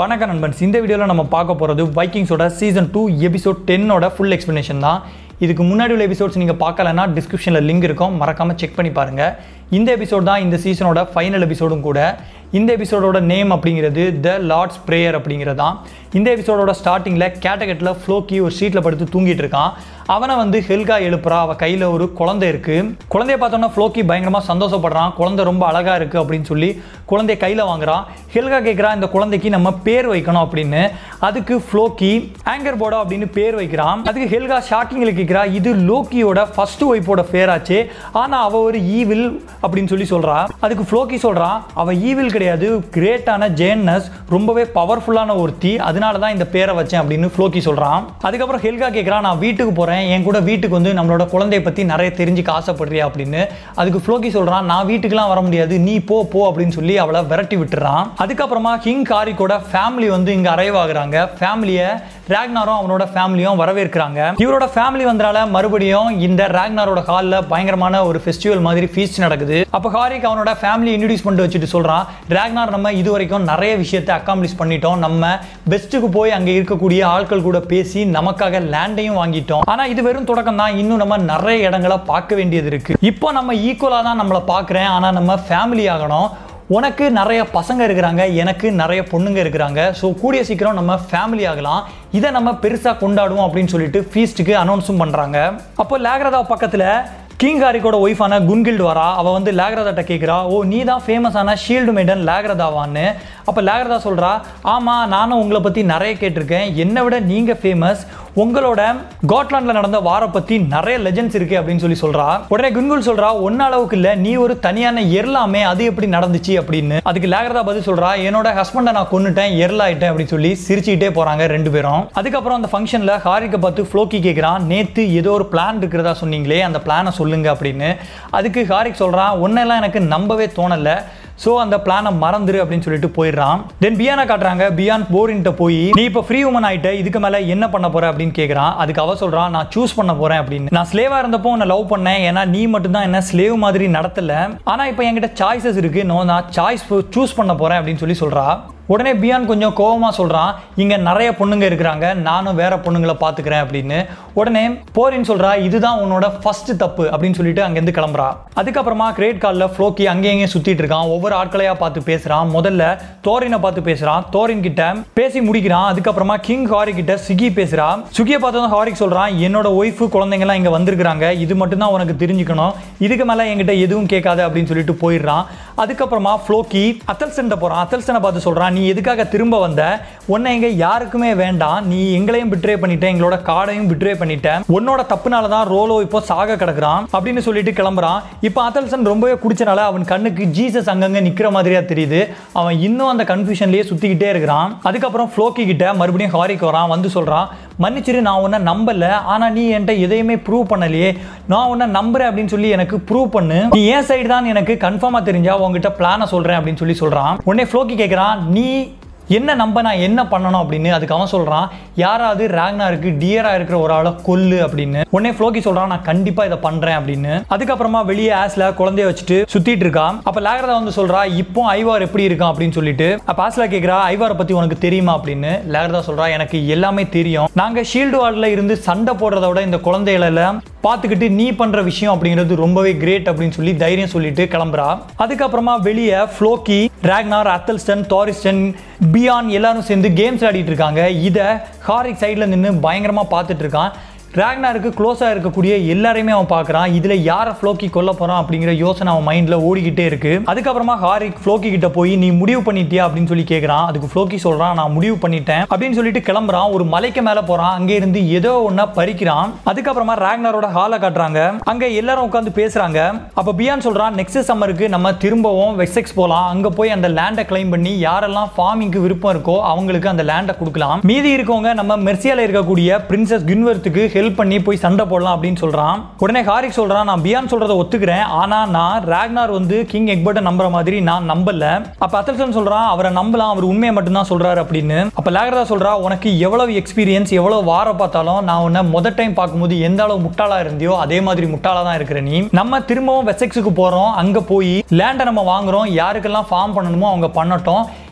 வணக்கம் நண்பன்ஸ் இந்த வீடியோவில் நம்ம பார்க்க போகிறது வைக்கிங்ஸோட சீசன் டூ எபிசோட் டென்னோட ஃபுல் எக்ஸ்ப்ளனேஷன் தான் இதுக்கு முன்னாடி உள்ள எபிசோட்ஸ் நீங்கள் பார்க்கலன்னா டிஸ்கிரிப்ஷனில் லிங்க் இருக்கும் மறக்காமல் செக் பண்ணி பாருங்கள் இந்த எபிசோட் தான் இந்த சீசனோட ஃபைனல் எபிசோடும் கூட இந்த எபிசோடோட நேம் அப்படிங்கிறது த லார்ட்ஸ் ப்ரேயர் அப்படிங்கிறது தான் இந்த எபிசோடோட ஸ்டார்டிங்கில் கேட்டகட்டில் ஃப்ளோக்கி ஒரு சீட்டில் படுத்து தூங்கிட்டு இருக்கான் அவனை வந்து ஹெல்கா எழுப்புறா அவள் கையில் ஒரு குழந்தை இருக்குது குழந்தைய பார்த்தோன்னா ஃப்ளோக்கி பயங்கரமாக சந்தோஷப்படுறான் குழந்தை ரொம்ப அழகாக இருக்குது அப்படின்னு சொல்லி குழந்தைய கையில் வாங்குறான் ஹெல்கா கேட்குறா இந்த குழந்தைக்கு நம்ம பேர் வைக்கணும் அப்படின்னு அதுக்கு ஃப்ளோக்கி ஆங்கர் போடா அப்படின்னு பேர் வைக்கிறான் அதுக்கு ஹெல்கா ஷாக்கிங்கில் கேட்குறா இது லோக்கியோட ஃபர்ஸ்ட் ஒய்ஃபோட பேராச்சு ஆனால் அவள் ஒரு ஈவில் அப்படின்னு சொல்லி சொல்கிறா அதுக்கு ஃப்ளோக்கி சொல்கிறான் அவள் ஈவில் கிடையாது கிரேட்டான ஜேன்னஸ் ரொம்பவே பவர்ஃபுல்லான ஒருத்தி அதனால தான் இந்த பேரை வச்சேன் அப்படின்னு ஃப்ளோக்கி சொல்கிறான் அதுக்கப்புறம் ஹெல்கா கேட்குறான் நான் வீட்டுக்கு போகிறேன் என் கூட வீட்டுக்கு வந்து நம்மளோட குழந்தைய பற்றி நிறைய தெரிஞ்சுக்க ஆசைப்படுறியா அப்படின்னு அதுக்கு ஃப்ளோக்கி சொல்கிறான் நான் வீட்டுக்குலாம் வர முடியாது நீ போ போ அப்படின்னு சொல்லி அவளை விரட்டி விட்டுறான் அதுக்கப்புறமா கிங் காரிக்கோட ஃபேமிலி வந்து இங்கே அரைவ் ஆகுறாங்க ஃபேமிலியை ராக்னாரும் அவனோட ஃபேமிலியும் வரவேற்கிறாங்க இவரோட ஃபேமிலி வந்தனால மறுபடியும் இந்த ராக்னாரோட ஹாலில் பயங்கரமான ஒரு ஃபெஸ்டிவல் மாதிரி ஃபீஸ்ட் நடக்குது அப்போ ஹாரிக் அவனோட ஃபேமிலி இன்ட்ரடியூஸ் பண்ணிட்டு வச்சுட்டு சொல்கிறான் ராக்னார் நம்ம இது வரைக்கும் நிறைய விஷயத்தை அக்காம்ப்ளிஷ் பண்ணிட்டோம் நம்ம பெஸ்ட்டுக்கு போய் அங்கே இருக்கக்கூடிய ஆட்கள் கூட பேசி நமக்காக லேண்டையும் வாங்கிட்டோம் ஆனால் இது வெறும் தொடக்கம் தான் இன்னும் நம்ம நிறைய இடங்களை பார்க்க வேண்டியது இருக்கு இப்போ நம்ம ஈக்குவலாக தான் நம்மளை பார்க்குறேன் ஆனால் நம்ம ஃபேமிலி ஆகணும் உனக்கு நிறைய பசங்க இருக்கிறாங்க எனக்கு நிறைய பொண்ணுங்க இருக்கிறாங்க ஸோ கூடிய சீக்கிரம் நம்ம ஃபேமிலி ஆகலாம் இதை நம்ம பெருசாக கொண்டாடுவோம் அப்படின்னு சொல்லிட்டு ஃபீஸ்ட்டுக்கு அனௌன்ஸும் பண்ணுறாங்க அப்போ லேக்ரதா பக்கத்தில் கிங் ஹாரிக்கோட ஒய்ஃபான குன்கில்டு வரா அவள் வந்து லேக்ரதாட்ட கேட்குறா ஓ நீ தான் ஃபேமஸான ஷீல்டு மெய்டன் லேக்ரதாவான்னு அப்போ லேக்ரதா சொல்கிறா ஆமாம் நானும் உங்களை பற்றி நிறைய கேட்டிருக்கேன் என்னை விட நீங்கள் ஃபேமஸ் உங்களோட காட்லாண்டில் நடந்த வார பற்றி நிறைய லெஜெண்ட்ஸ் இருக்குது அப்படின்னு சொல்லி சொல்கிறா உடனே குன்குல் சொல்கிறா ஒன்ன அளவுக்கு இல்லை நீ ஒரு தனியான எர்லாமே அது எப்படி நடந்துச்சு அப்படின்னு அதுக்கு லேக்ரதா பதில் சொல்கிறா என்னோட ஹஸ்பண்டை நான் கொன்னுட்டேன் எர்லாயிட்டேன் அப்படின்னு சொல்லி சிரிச்சுக்கிட்டே போகிறாங்க ரெண்டு பேரும் அதுக்கப்புறம் அந்த ஃபங்க்ஷனில் ஹாரிக்கை பார்த்து ஃப்ளோக்கி கேட்குறான் நேற்று ஏதோ ஒரு பிளான் இருக்கிறதா சொன்னீங்களே அந்த பிளானை சொல்லுங்க அப்படின்னு அதுக்கு ஹாரிக் சொல்கிறான் ஒன்னெல்லாம் எனக்கு நம்பவே தோணலை ஸோ அந்த பிளானை மறந்துரு அப்படின்னு சொல்லிட்டு போயிடுறான் தென் பியானை காட்டுறாங்க பியான் போரின்ட்ட போய் நீ இப்போ ஃப்ரீ உமன் ஆயிட்ட இதுக்கு மேலே என்ன பண்ண போற அப்படின்னு கேட்குறான் அதுக்கு அவ சொல்றான் நான் சூஸ் பண்ண போறேன் அப்படின்னு நான் ஸ்லேவா இருந்தப்போ உன்னை லவ் பண்ணேன் ஏன்னா நீ மட்டும்தான் என்ன ஸ்லேவ் மாதிரி நடத்தல ஆனா இப்போ என்கிட்ட சாய்ஸஸ் இருக்கு நோ நான் சாய்ஸ் சூஸ் பண்ண போறேன் அப்படின்னு சொல்லி சொல்றா உடனே பியான் கொஞ்சம் கோவமா சொல்றான் இங்க நிறைய பொண்ணுங்க இருக்கிறாங்க நானும் வேற பொண்ணுங்களை பாத்துக்கிறேன் அப்படின்னு உடனே போரின்னு சொல்றா இதுதான் உன்னோட ஃபர்ஸ்ட் தப்பு அப்படின்னு சொல்லிட்டு அங்கேருந்து கிளம்புறா அதுக்கப்புறமா கிரேட் காலில் ஃப்ளோக்கி அங்கேயும் இங்கேயும் சுத்திட்டு இருக்கான் ஒவ்வொரு ஆட்களையா பார்த்து பேசுறான் முதல்ல தோரினை பார்த்து பேசுறான் தோரின் கிட்ட பேசி முடிக்கிறான் அதுக்கப்புறமா கிங் ஹாரி கிட்ட சுகி பேசுறா சுகியை பார்த்ததும் ஹாரிக் சொல்றான் என்னோட ஒய்ஃபு குழந்தைங்கலாம் இங்க வந்திருக்கிறாங்க இது மட்டும் தான் உனக்கு தெரிஞ்சுக்கணும் இதுக்கு மேல என்கிட்ட எதுவும் கேட்காது அப்படின்னு சொல்லிட்டு போயிடுறான் அதுக்கப்புறமா ஃப்ளோக்கி அத்தல்சன்ட்ட போறான் அத்தல்சனை பார்த்து சொல்றான் நீ எதுக்காக திரும்ப வந்த உன்னை எங்க யாருக்குமே வேண்டாம் நீ எங்களையும் பிட்ரே பண்ணிட்ட எங்களோட காடையும் பிட்ரே பண்ணிட்ட உன்னோட தப்புனால தான் ரோலோ இப்போ சாக கிடக்குறான் அப்படின்னு சொல்லிட்டு கிளம்புறான் இப்போ அத்தல்சன் ரொம்பவே குடிச்சனால அவன் கண்ணுக்கு ஜீசஸ் அங்கங்க நிக்கிற மாதிரியா தெரியுது அவன் இன்னும் அந்த கன்ஃபியூஷன்லயே சுத்திக்கிட்டே இருக்கிறான் அதுக்கப்புறம் ஃப்ளோக்கி கிட்ட மறுபடியும் ஹாரிக்கு வரான் வந்து சொல்றான் மன்னிச்சிரு நான் உன்னை நம்பல ஆனா நீ என்கிட்ட எதையுமே ப்ரூவ் பண்ணலையே நான் உன்னை நம்புறேன் அப்படின்னு சொல்லி எனக்கு ப்ரூவ் பண்ணு நீ ஏன் சைடு தான் எனக்கு கன்ஃபார்மா தெரிஞ்சா உங்ககிட்ட பிளானை சொல்றேன் அப்படின்னு சொல்லி சொல்றான் உடனே ஃப்ளோக்கி கேட்குறான் நீ என்ன நம்ப நான் என்ன பண்ணணும் அப்படின்னு அதுக்கு அவன் சொல்றான் யாராவது ராக்னாருக்கு டியரா இருக்கிற ஒரு ஆளை கொல்லு அப்படின்னு உடனே ஃப்ளோக்கி சொல்றான் நான் கண்டிப்பா இதை பண்றேன் அப்படின்னு அதுக்கப்புறமா வெளியே ஆஸ்ல குழந்தைய வச்சுட்டு சுத்திட்டு இருக்கான் அப்ப லேகரதா வந்து சொல்றா இப்போ ஐவார் எப்படி இருக்கான் அப்படின்னு சொல்லிட்டு அப்ப ஆஸ்ல கேக்குறா ஐவாரை பத்தி உனக்கு தெரியுமா அப்படின்னு லேகரதா சொல்றா எனக்கு எல்லாமே தெரியும் நாங்க ஷீல்டு வார்டில் இருந்து சண்டை போடுறத விட இந்த குழந்தைகளை எல்லாம் பார்த்துக்கிட்டு நீ பண்ற விஷயம் அப்படிங்கிறது ரொம்பவே கிரேட் அப்படின்னு சொல்லி தைரியம் சொல்லிட்டு கிளம்புறா அதுக்கப்புறமா வெளியே ஃப்ளோக்கி ராக்னார் அத்தல்ஸ்டன் தாரிஸ்டன் பியான் எல்லாரும் சேர்ந்து கேம்ஸ் ஆடிட்டு இருக்காங்க இதை ஹாரிக் சைடில் நின்று பயங்கரமாக பார்த்துட்டு இருக்கான் ராக்னாருக்கு க்ளோஸாக இருக்கக்கூடிய எல்லாரையுமே அவன் பார்க்குறான் இதில் யாரை ஃப்ளோக்கி கொல்ல போகிறான் அப்படிங்கிற யோசனை அவன் மைண்டில் ஓடிக்கிட்டே இருக்கு அதுக்கப்புறமா ஹாரிக் ஃப்ளோக்கி கிட்ட போய் நீ முடிவு பண்ணிட்டியா அப்படின்னு சொல்லி கேட்குறான் அதுக்கு ஃப்ளோக்கி சொல்கிறான் நான் முடிவு பண்ணிட்டேன் அப்படின்னு சொல்லிட்டு கிளம்புறான் ஒரு மலைக்கு மேலே போகிறான் அங்கே இருந்து ஏதோ ஒன்றா பறிக்கிறான் அதுக்கப்புறமா ராக்னாரோட ஹாலை காட்டுறாங்க அங்கே எல்லாரும் உட்காந்து பேசுகிறாங்க அப்போ பியான் சொல்கிறான் நெக்ஸ்ட் சம்மருக்கு நம்ம திரும்பவும் வெக்ஸெக்ஸ் போகலாம் அங்கே போய் அந்த லேண்டை கிளைம் பண்ணி யாரெல்லாம் ஃபார்மிங்க்கு விருப்பம் இருக்கோ அவங்களுக்கு அந்த லேண்டை கொடுக்கலாம் மீதி இருக்கவங்க நம்ம மெர்சியால இருக்கக்கூடிய பிரின்சஸ் குன்வர்த்துக்கு ஹெல்ப் பண்ணி போய் சண்டை போடலாம் அப்படின்னு சொல்றான் உடனே ஹாரிக் சொல்றான் நான் பியான் சொல்றதை ஒத்துக்கிறேன் ஆனா நான் ராக்னார் வந்து கிங் எக்பர்ட்டை நம்புற மாதிரி நான் நம்பல அப்ப அத்தல்சன் சொல்றான் அவரை நம்பலாம் அவர் உண்மையை மட்டும்தான் சொல்றாரு அப்படின்னு அப்ப லேகரதா சொல்றா உனக்கு எவ்வளவு எக்ஸ்பீரியன்ஸ் எவ்வளவு வார பார்த்தாலும் நான் உன்னை முதல் டைம் பார்க்கும்போது எந்த அளவு முட்டாளா இருந்தியோ அதே மாதிரி முட்டாளா தான் இருக்கிற நீ நம்ம திரும்பவும் வெசெக்ஸுக்கு போறோம் அங்க போய் லேண்டை நம்ம வாங்குறோம் யாருக்கெல்லாம் ஃபார்ம் பண்ணணுமோ அவங்க பண்ணட்டும்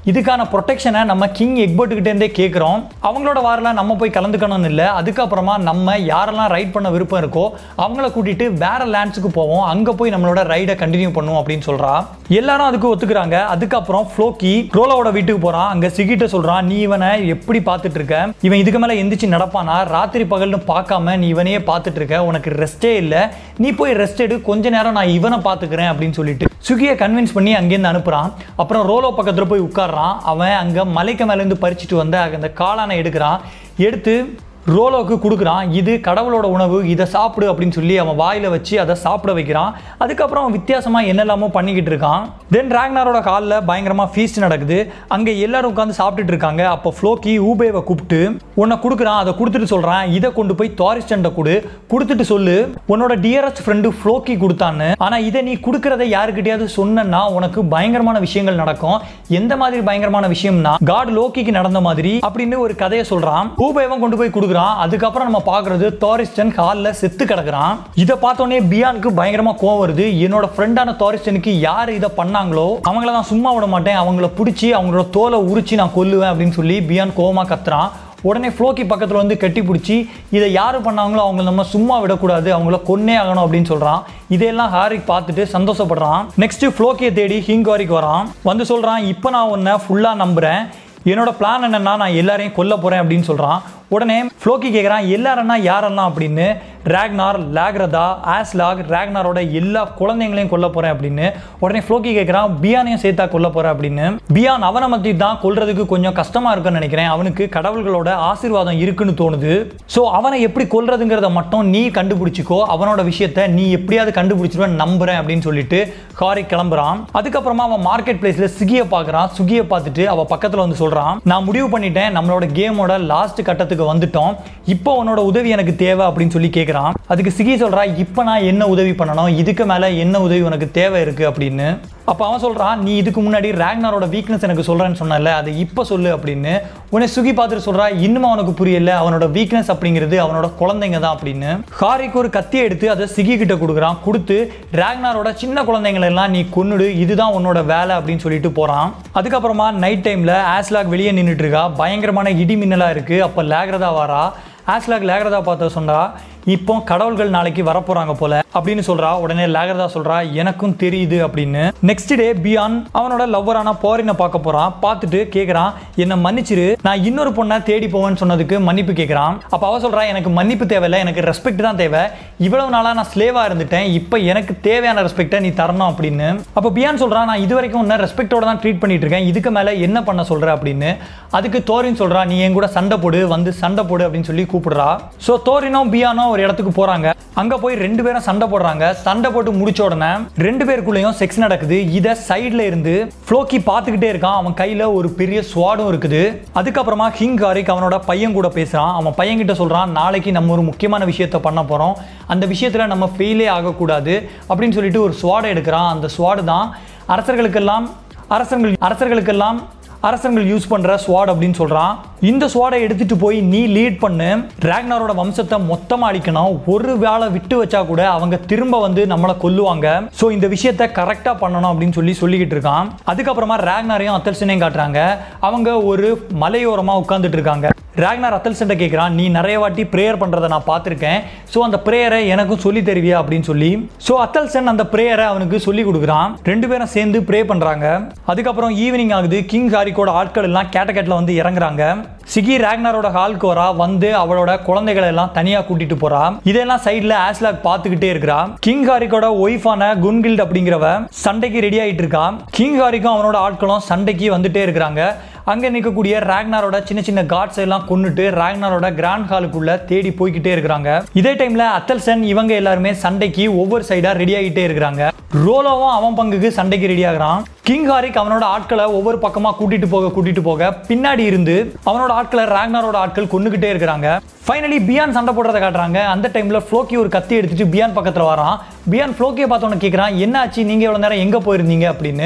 இதுக்கான ப்ரொடெக்ஷனை நம்ம கிங் எக்பர்ட் கிட்ட இருந்தே கேட்குறோம் அவங்களோட வாரில் நம்ம போய் கலந்துக்கணும்னு இல்லை அதுக்கப்புறமா நம்ம யாரெல்லாம் ரைட் பண்ண விருப்பம் இருக்கோ அவங்கள கூட்டிட்டு வேற லேண்ட்ஸுக்கு போவோம் அங்கே போய் நம்மளோட ரைடை கண்டினியூ பண்ணுவோம் அப்படின்னு சொல்றா எல்லாரும் அதுக்கு ஒத்துக்கிறாங்க அதுக்கப்புறம் ஃப்ளோக்கி ரோலாவோட வீட்டுக்கு போறான் அங்க சிகிட்ட சொல்றான் நீ இவனை எப்படி பார்த்துட்டு இருக்க இவன் இதுக்கு மேல எந்திரிச்சு நடப்பானா ராத்திரி பகல்னு பார்க்காம நீ இவனையே பார்த்துட்டு இருக்க உனக்கு ரெஸ்டே இல்லை நீ போய் ரெஸ்ட் எடு கொஞ்ச நேரம் நான் இவனை பார்த்துக்கிறேன் அப்படின்னு சொல்லிட்டு சுகியை கன்வின்ஸ் பண்ணி அங்கேருந்து அனுப்புறான் அப்புறம் ரோலோ பக்கத்தில் போய் உட்கார்றான் அவன் அங்கே மலைக்கு மேலேருந்து பறிச்சுட்டு வந்து அந்த காளானை எடுக்கிறான் எடுத்து ரோலோக்கு கொடுக்குறான் இது கடவுளோட உணவு இதை சாப்பிடு அப்படின்னு சொல்லி அவன் வாயில் வச்சு அதை சாப்பிட வைக்கிறான் அதுக்கப்புறம் அவன் வித்தியாசமாக என்னெல்லாமோ பண்ணிக்கிட்டு இருக்கான் தென் ராக்னாரோட காலில் பயங்கரமாக ஃபீஸ்ட் நடக்குது அங்கே எல்லாரும் உட்காந்து சாப்பிட்டுட்டு இருக்காங்க அப்போ ஃப்ளோக்கி ஊபேவை கூப்பிட்டு உன்னை கொடுக்குறான் அதை கொடுத்துட்டு சொல்கிறான் இதை கொண்டு போய் தாரிஸ்டன்ட்ட கொடு கொடுத்துட்டு சொல்லு உன்னோட டியரஸ்ட் ஃப்ரெண்டு ஃப்ளோக்கி கொடுத்தான்னு ஆனால் இதை நீ கொடுக்குறத யாருக்கிட்டையாவது சொன்னேன்னா உனக்கு பயங்கரமான விஷயங்கள் நடக்கும் எந்த மாதிரி பயங்கரமான விஷயம்னா காட் லோக்கிக்கு நடந்த மாதிரி அப்படின்னு ஒரு கதையை சொல்றான் ஊபேவன் கொண்டு போய் கொடுக்குறான் அதுக்கப்புறம் நம்ம பார்க்கறது தாரிஸ்டன் ஹாலில் செத்து கிடக்குறான் இதை பார்த்தோன்னே பியானுக்கு பயங்கரமா கோவம் வருது என்னோட ஃப்ரெண்டான தாரிஸ்டனுக்கு யார் இதை பண்ணாங்களோ அவங்கள நான் சும்மா விட மாட்டேன் அவங்கள பிடிச்சி அவங்களோட தோலை உரிச்சு நான் கொல்லுவேன் அப்படின்னு சொல்லி பியான் கோவமா கத்துறான் உடனே ஃப்ளோக்கி பக்கத்தில் வந்து கட்டி பிடிச்சி இதை யார் பண்ணாங்களோ அவங்கள நம்ம சும்மா விடக்கூடாது அவங்கள கொன்னே ஆகணும் அப்படின்னு சொல்கிறான் இதையெல்லாம் ஹாரிக் பார்த்துட்டு சந்தோஷப்படுறான் நெக்ஸ்ட் ஃப்ளோக்கியை தேடி ஹிங்காரிக்கு வரான் வந்து சொல்கிறான் இப்போ நான் உன்னை ஃபுல்லாக நம்புகிறேன் என்னோட பிளான் என்னன்னா நான் எல்லாரையும் கொல்ல போகிறேன் அப்படின்னு சொல்கிறான் உடனே ஃப்ளோக்கி கேட்குறான் எல்லாரன்னா யாரெல்லாம் அப்படின்னு ரேக்னார் லேக்ரதா ஆஸ்லாக் ரேக்னாரோட எல்லா குழந்தைங்களையும் கொல்ல போகிறேன் அப்படின்னு உடனே ஃப்ளோக்கி கேட்குறான் பியானையும் சேர்த்தா கொல்ல போகிறேன் அப்படின்னு பியான் அவனை மத்தி தான் கொல்றதுக்கு கொஞ்சம் கஷ்டமாக இருக்குன்னு நினைக்கிறேன் அவனுக்கு கடவுள்களோட ஆசீர்வாதம் இருக்குன்னு தோணுது ஸோ அவனை எப்படி கொல்றதுங்கிறத மட்டும் நீ கண்டுபிடிச்சிக்கோ அவனோட விஷயத்த நீ எப்படியாவது கண்டுபிடிச்சிருவேன் நம்புறேன் அப்படின்னு சொல்லிட்டு காரி கிளம்புறான் அதுக்கப்புறமா அவன் மார்க்கெட் பிளேஸ்ல சுகியை பார்க்குறான் சுகியை பார்த்துட்டு அவ பக்கத்தில் வந்து சொல்றான் நான் முடிவு பண்ணிட்டேன் நம்மளோட கேமோட லாஸ்ட் கட்டத்துக்கு வந்துட்டோம் இப்போ உன்னோட உதவி எனக்கு தேவை அப்படின்னு சொல்லி கேட்குறான் அதுக்கு சிகி சொல்றா இப்போ நான் என்ன உதவி பண்ணணும் இதுக்கு மேலே என்ன உதவி உனக்கு தேவை இருக்கு அப்படின்னு அப்போ அவன் சொல்றான் நீ இதுக்கு முன்னாடி ரேக்னாரோட வீக்னஸ் எனக்கு சொல்றேன்னு சொன்னல அதை இப்போ சொல்லு அப்படின்னு உன்னை சுகி பார்த்துட்டு சொல்றா இன்னும் அவனுக்கு புரியல அவனோட வீக்னஸ் அப்படிங்கிறது அவனோட குழந்தைங்க தான் அப்படின்னு ஹாரிக்கு ஒரு கத்தியை எடுத்து அதை சிகி கிட்ட கொடுக்குறான் கொடுத்து ரேக்னாரோட சின்ன குழந்தைங்களை எல்லாம் நீ கொன்னுடு இதுதான் உன்னோட வேலை அப்படின்னு சொல்லிட்டு போறான் அதுக்கப்புறமா நைட் டைம்ல ஆஸ்லாக் வெளியே நின்றுட்டு இருக்கா பயங்கரமான இடி மின்னலா இருக்கு அப்போ லேக்ரதா வாரா ஆஸ்லாக் லேக்ரதா பார்த்த சொன்னா இப்போ கடவுள்கள் நாளைக்கு வரப்போறாங்க போல அப்படின்னு சொல்றா உடனே லேகர்தா சொல்றா எனக்கும் தெரியுது அப்படின்னு நெக்ஸ்ட் டே பியான் அவனோட லவ்வரான போரினை பார்க்க போறான் பார்த்துட்டு கேட்குறான் என்னை மன்னிச்சிரு நான் இன்னொரு பொண்ணை தேடி போவேன்னு சொன்னதுக்கு மன்னிப்பு கேட்குறான் அப்போ அவ சொல்றா எனக்கு மன்னிப்பு தேவையில்லை எனக்கு ரெஸ்பெக்ட் தான் தேவை இவ்வளவு நாளா நான் ஸ்லேவா இருந்துட்டேன் இப்போ எனக்கு தேவையான ரெஸ்பெக்டை நீ தரணும் அப்படின்னு அப்போ பியான் சொல்றா நான் இது வரைக்கும் உன்னை ரெஸ்பெக்டோட தான் ட்ரீட் பண்ணிட்டு இருக்கேன் இதுக்கு மேல என்ன பண்ண சொல்ற அப்படின்னு அதுக்கு தோரின் சொல்றா நீ என் கூட சண்டை போடு வந்து சண்டை போடு அப்படின்னு சொல்லி கூப்பிடுறா ஸோ தோரினும் பியானோ ஒரு இடத்துக்கு போறாங்க அங்க போய் ரெண்டு பேரும் சண்டை போடுறாங்க சண்டை போட்டு முடிச்ச உடனே ரெண்டு பேருக்குள்ளேயும் செக்ஸ் நடக்குது இதை சைடுல இருந்து ஃப்ளோக்கி பார்த்துக்கிட்டே இருக்கான் அவன் கையில ஒரு பெரிய ஸ்வாடும் இருக்குது அதுக்கப்புறமா கிங் காரிக் அவனோட பையன் கூட பேசுறான் அவன் பையன் கிட்ட சொல்றான் நாளைக்கு நம்ம ஒரு முக்கியமான விஷயத்த பண்ண போறோம் அந்த விஷயத்துல நம்ம ஃபெயிலே ஆகக்கூடாது அப்படின்னு சொல்லிட்டு ஒரு ஸ்வாடை எடுக்கிறான் அந்த ஸ்வாடு தான் அரசர்களுக்கெல்லாம் அரசர்கள் அரசர்களுக்கெல்லாம் அரசர்கள் யூஸ் பண்ற ஸ்வாட் அப்படின்னு சொல்றான் இந்த ஸ்வாடை எடுத்துட்டு போய் நீ லீட் பண்ணு ராக்னாரோட வம்சத்தை மொத்தமா அழிக்கணும் ஒரு வேளை விட்டு வச்சா கூட அவங்க திரும்ப வந்து நம்மளை கொல்லுவாங்க ஸோ இந்த விஷயத்த கரெக்டா பண்ணணும் அப்படின்னு சொல்லி சொல்லிக்கிட்டு இருக்கான் அதுக்கப்புறமா ராக்னாரையும் அத்தல்சனையும் காட்டுறாங்க அவங்க ஒரு மலையோரமா உட்கார்ந்துட்டு இருக்காங்க ராக்னார் அத்தல்சன்ட்ட கேட்குறான் நீ நிறைய வாட்டி ப்ரேயர் பண்ணுறதை நான் பார்த்துருக்கேன் ஸோ அந்த ப்ரேயரை எனக்கும் சொல்லி தருவியா அப்படின்னு சொல்லி ஸோ அத்தல்சன் அந்த ப்ரேயரை அவனுக்கு சொல்லி கொடுக்குறான் ரெண்டு பேரும் சேர்ந்து ப்ரே பண்ணுறாங்க அதுக்கப்புறம் ஈவினிங் ஆகுது கிங் ஹாரிக்கோட ஆட்கள் எல்லாம் கேட்டகேட்டில் வந்து இறங்குறாங்க சிகி ராக்னாரோட ஹால்க்கு வரா வந்து அவளோட குழந்தைகளை எல்லாம் தனியாக கூட்டிட்டு போறா இதெல்லாம் சைடில் ஆஸ்லாக் பார்த்துக்கிட்டே இருக்கிறா கிங் ஹாரிக்கோட ஒய்ஃபான குன்கில்ட் அப்படிங்கிறவ சண்டைக்கு ரெடி ஆயிட்டு இருக்கா கிங் ஹாரிக்கும் அவனோட ஆட்களும் சண்டைக்கு வந்துட்டே இருக்கிறாங்க அங்கே நிற்கக்கூடிய ராக்னாரோட சின்ன சின்ன காட்ஸ் எல்லாம் கொன்னுட்டு ராக்னாரோட கிராண்ட் ஹாலுக்குள்ள தேடி போய்கிட்டே இருக்கிறாங்க இதே டைம்ல அத்தல்சன் இவங்க எல்லாருமே சண்டைக்கு ஒவ்வொரு சைடா ரெடி ஆகிட்டே இருக்கிறாங்க ரோலோவும் அவன் பங்குக்கு சண்டைக்கு ரெடி ஆகுறான் கிங் ஹாரிக் அவனோட ஆட்களை ஒவ்வொரு பக்கமா கூட்டிட்டு போக கூட்டிட்டு போக பின்னாடி இருந்து அவனோட ஆட்களை ராக்னாரோட ஆட்கள் கொண்டுகிட்டே இருக்கிறாங்க ஃபைனலி பியான் சண்டை போடுறத காட்டுறாங்க அந்த டைம்ல ஃப்ளோக்கி ஒரு கத்தி எடுத்துட்டு பியான் பக்கத்துல வரான் பியான் ஃப்ளோக்கியை பார்த்தோன்னு கேட்குறான் என்ன ஆச்சு நீங்க இவ்வளவு நேரம் எங்க போயிருந்தீங்க அப்படின்னு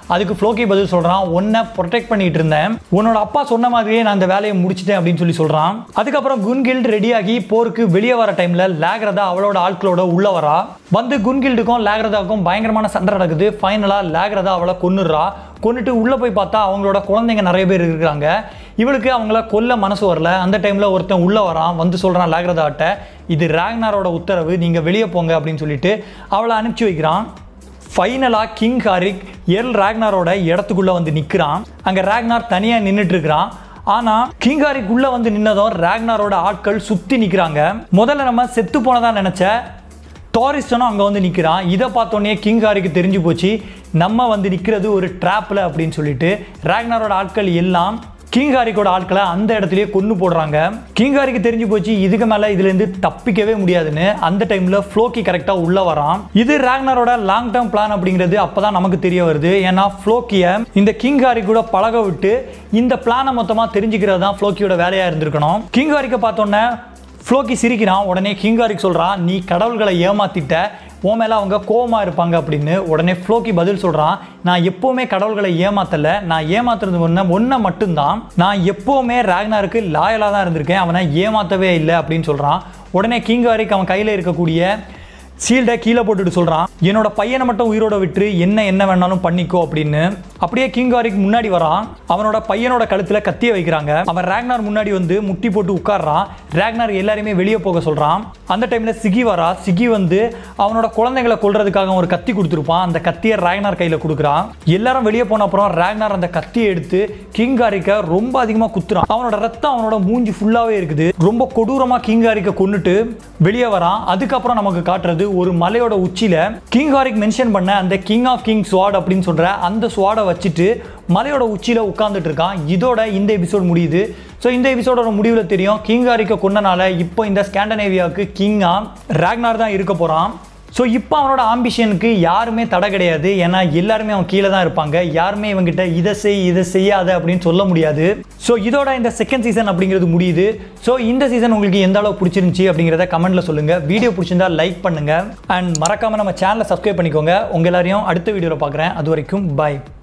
அதுக்கு ஃப்ளோக்கி பதில் சொல்கிறான் உன்னை ப்ரொடெக்ட் பண்ணிட்டு இருந்தேன் உன்னோட அப்பா சொன்ன மாதிரியே நான் அந்த வேலையை முடிச்சிட்டேன் அப்படின்னு சொல்லி சொல்கிறான் அதுக்கப்புறம் குன்கில்ட் ரெடியாகி போருக்கு வெளியே வர டைமில் லேக்ரதா அவளோட ஆட்களோட உள்ள வரா வந்து குன்கில்டுக்கும் லேக்ரதாவுக்கும் பயங்கரமான சண்டை நடக்குது ஃபைனலாக லேக்ரதா அவளை கொன்னுடுறா கொண்டுட்டு உள்ளே போய் பார்த்தா அவங்களோட குழந்தைங்க நிறைய பேர் இருக்கிறாங்க இவளுக்கு அவங்கள கொல்ல மனசு வரல அந்த டைமில் ஒருத்தன் உள்ளே வரான் வந்து சொல்கிறான் லேக்ரதாட்ட இது ராக்னாரோட உத்தரவு நீங்கள் வெளியே போங்க அப்படின்னு சொல்லிட்டு அவளை அனுப்பிச்சி வைக்கிறான் ஃபைனலாக கிங் ஹாரிக் எல் ராக்னாரோட இடத்துக்குள்ளே வந்து நிற்கிறான் அங்கே ராக்னார் தனியாக நின்றுட்டு இருக்கிறான் ஆனால் கிங் ஹாரிக் உள்ளே வந்து நின்னதும் ராக்னாரோட ஆட்கள் சுற்றி நிற்கிறாங்க முதல்ல நம்ம செத்து போனதா நினச்ச டாரிஸ்டனும் அங்கே வந்து நிற்கிறான் இதை பார்த்தோன்னே கிங் ஹாரிக்கு தெரிஞ்சு போச்சு நம்ம வந்து நிற்கிறது ஒரு ட்ராப்பில் அப்படின்னு சொல்லிட்டு ராக்னாரோட ஆட்கள் எல்லாம் கிங் ஹாரிக்கோட ஆட்களை அந்த இடத்துலயே கொண்டு போடுறாங்க கிங் ஹாரிக்கு தெரிஞ்சு போச்சு இதுக்கு மேலே இதுலேருந்து தப்பிக்கவே முடியாதுன்னு அந்த டைமில் ஃப்ளோக்கி கரெக்டாக உள்ள வரான் இது ராக்னரோட லாங் டேர்ம் பிளான் அப்படிங்கிறது அப்பதான் நமக்கு தெரிய வருது ஏன்னா ஃப்ளோக்கியை இந்த கிங் ஹாரி கூட பழக விட்டு இந்த பிளானை மொத்தமாக தெரிஞ்சுக்கிறது தான் ஃப்ளோக்கியோட வேலையாக இருந்திருக்கணும் கிங் ஹாரிக்கை பார்த்தோன்னே ஃப்ளோக்கி சிரிக்கிறான் உடனே கிங்காரிக்கு சொல்கிறான் நீ கடவுள்களை ஏமாத்திட்ட உன் மேலே அவங்க கோவமாக இருப்பாங்க அப்படின்னு உடனே ஃப்ளோக்கி பதில் சொல்கிறான் நான் எப்போவுமே கடவுள்களை ஏமாத்தலை நான் ஏமாத்துறது ஒன்று ஒன்றை மட்டும்தான் நான் எப்போவுமே ராக்னாருக்கு லாயலாக தான் இருந்திருக்கேன் அவனை ஏமாற்றவே இல்லை அப்படின்னு சொல்கிறான் உடனே கிங்காரிக்கு அவன் கையில் இருக்கக்கூடிய சீல்டை கீழே போட்டுட்டு சொல்கிறான் என்னோட பையனை மட்டும் உயிரோட விட்டு என்ன என்ன வேணாலும் பண்ணிக்கோ அப்படின்னு அப்படியே கிங்காரிக்கு முன்னாடி வரான் அவனோட பையனோட கழுத்தில் கத்திய வைக்கிறாங்க அவன் ரேக்னார் முன்னாடி வந்து முட்டி போட்டு உட்கார்றான் ரேக்னார் எல்லாரையுமே வெளியே போக சொல்கிறான் அந்த டைமில் சிகி வரா சிகி வந்து அவனோட குழந்தைங்களை கொல்றதுக்காக ஒரு கத்தி கொடுத்துருப்பான் அந்த கத்தியை ரேக்னார் கையில் கொடுக்குறான் எல்லாரும் வெளியே போன அப்புறம் ரேக்னார் அந்த கத்தியை எடுத்து கிங்காரிக்க ரொம்ப அதிகமாக குத்துறான் அவனோட ரத்தம் அவனோட மூஞ்சி ஃபுல்லாகவே இருக்குது ரொம்ப கொடூரமாக கிங்காரிக்க கொன்னுட்டு வெளியே வரான் அதுக்கப்புறம் நமக்கு காட்டுறது ஒரு மலையோட உச்சியில கிங் ஹாரிக் மென்ஷன் பண்ண அந்த கிங் ஆஃப் கிங் ஸ்வாட் அப்படின்னு சொல்ற அந்த ஸ்வாடை வச்சுட்டு மலையோட உச்சியில உட்கார்ந்துட்டு இருக்கான் இதோட இந்த எபிசோட் முடியுது ஸோ இந்த எபிசோடோட முடிவில் தெரியும் கிங் ஹாரிக்க கொண்டனால இப்போ இந்த ஸ்காண்டனேவியாவுக்கு கிங்கா ராக்னார் தான் இருக்க போறான் ஸோ இப்போ அவனோட ஆம்பிஷனுக்கு யாருமே தடை கிடையாது ஏன்னா எல்லாருமே அவன் கீழே தான் இருப்பாங்க யாருமே இவங்கிட்ட இதை செய் இதை செய்யாத அப்படின்னு சொல்ல முடியாது ஸோ இதோட இந்த செகண்ட் சீசன் அப்படிங்கிறது முடியுது ஸோ இந்த சீசன் உங்களுக்கு எந்த அளவு பிடிச்சிருந்துச்சி அப்படிங்கிறத கமெண்ட்ல சொல்லுங்க வீடியோ பிடிச்சிருந்தா லைக் பண்ணுங்க அண்ட் மறக்காம நம்ம சேனலை சப்ஸ்கிரைப் பண்ணிக்கோங்க உங்க எல்லாரையும் அடுத்த வீடியோவில் பார்க்குறேன் அது வரைக்கும் பாய்